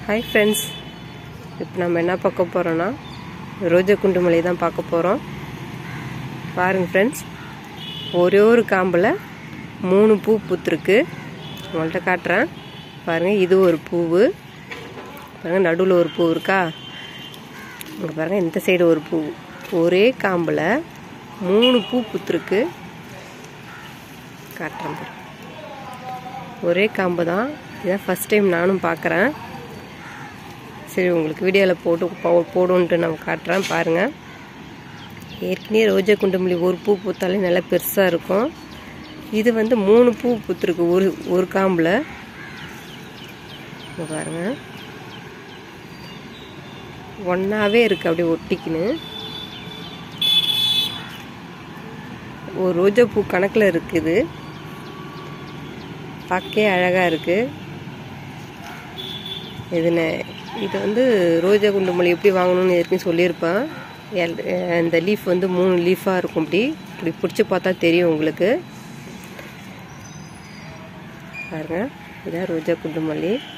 Hi friends இப்போ நம்ம என்ன பார்க்க போகிறோன்னா ரோஜா குண்டு மல்லி தான் பார்க்க போகிறோம் பாருங்கள் ஃப்ரெண்ட்ஸ் ஒரே ஒரு காம்பில் மூணு பூ பூத்துருக்கு உங்கள்கிட்ட காட்டுறேன் பாருங்கள் இது ஒரு பூவு பாருங்கள் நடுவில் ஒரு பூ இருக்கா இங்கே பாருங்கள் இந்த சைடு ஒரு பூ ஒரே காம்பில் மூணு பூ பூத்துருக்கு காட்டுறேன் பாருங்க. ஒரே காம்பு தான் இதான் ஃபஸ்ட் டைம் நானும் பார்க்குறேன் சரி உங்களுக்கு வீடியோவில் போட்டு போ- போடுன்ட்டு நான் காட்டுறேன் பாருங்கள் ஏற்கனவே ரோஜா குண்டுமல்லி ஒரு பூ பூத்தாலே நல்லா பெருசாக இருக்கும் இது வந்து மூணு பூ பூத்துருக்கு ஒரு ஒரு காம்பில் இங்க பாருங்க ஒன்றாவே இருக்குது அப்படியே ஒட்டிக்கின்னு ஒரு ரோஜா பூ கணக்கில் இருக்குது பார்க்கவே அழகாக இருக்குது இது ந- இது வந்து ரோஜா குண்டு மல்லி எப்படி வாங்கணும்னு ஏற்கனவே சொல்லியிருப்பேன் எல்- அஹ் இந்த லீஃப் வந்து மூணு லீஃபாக இருக்கும் இப்படி இப்படி பிடிச்சி பார்த்தா தெரியும் உங்களுக்கு பாருங்க இதான் ரோஜா குண்டு மல்லி